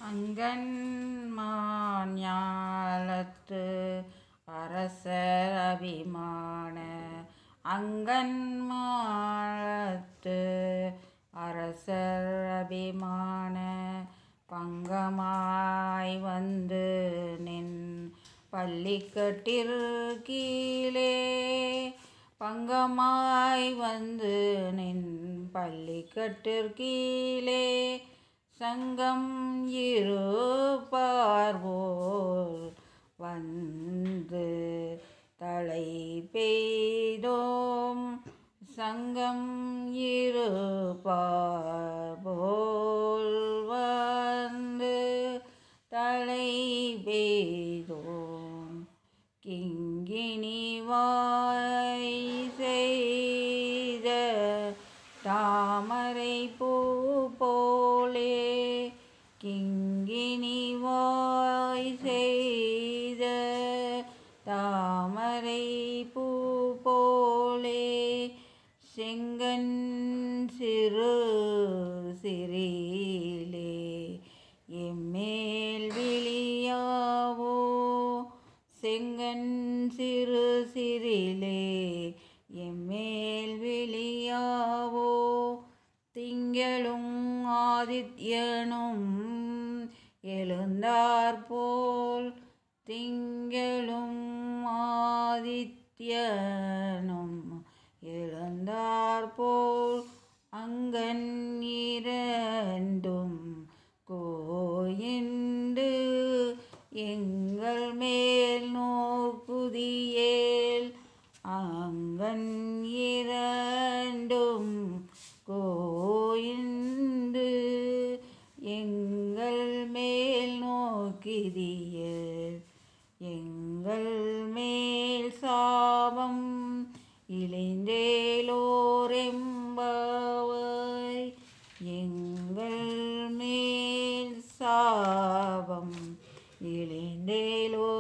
அங்கன்மான் ஞாலத்து அரசர் அபிமான அங்கன்மாலத்து அரசர் அபிமான பங்கமாய் வந்து நின் பள்ளிக்கட்டிற்கீழே பங்கமாய் வந்து நின் பள்ளிக்கட்டிற்கீழே சங்கம் இருப்பார்வோர் வந்து தலை பெய்தோம் சங்கம் இருப்பார்போல் வந்து தலை பெய்தோம் கிங்கினி வாய் செய்த தாமரை பூ போலே கிங்கினி வாய் செய்த தாமரை பூ போலே செங்கன் சிறு சிறிலே எம்மேல் விழியாவோ செங்கன் சிறு சிறிலே எம்மேல் விழியாவோ திங்களும் ஆதித்யனும் எழுந்தாற்போல் திங்களும் ஆதித்யனும் எழுந்தாற்போல் அங்கன் இரண்டும் கோயிண்டு எங்கள் மேல் நோக்குதியேல் அங்கன் இரண்டும் கோயிண்டு எங்கள் மேல் நோக்கிதியேல் எங்கள் மேல் சாபம் இளைந்தேலோரெம்பவை எங்கள் மேல் சாபம் இளைந்தேலோ